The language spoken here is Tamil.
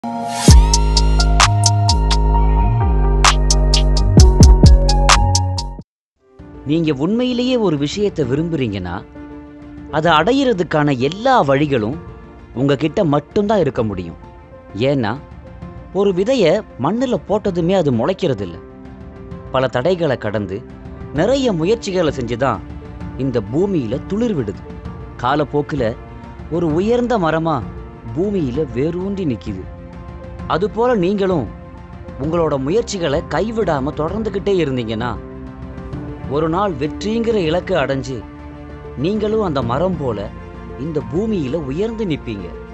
நீங்க உண்மையிலேயே ஒரு விஷயத்தை விரும்புறீங்கன்னா அதை அடையிறதுக்கான எல்லா வழிகளும் உங்ககிட்ட மட்டும்தான் இருக்க முடியும் ஏன்னா ஒரு விதைய மண்ணில் போட்டதுமே அது முளைக்கிறது இல்ல பல தடைகளை கடந்து நிறைய முயற்சிகளை செஞ்சு தான் இந்த பூமியில துளிர் விடுது காலப்போக்கில் ஒரு உயர்ந்த மரமா பூமியில வேரூன்றி நிக்குது அதுபோல நீங்களும் உங்களோட முயற்சிகளை கைவிடாம தொடர்ந்துக்கிட்டே இருந்தீங்கன்னா ஒரு நாள் வெற்றிங்கிற இலக்கை அடைஞ்சு நீங்களும் அந்த மரம் போல இந்த பூமியில உயர்ந்து நிப்பீங்க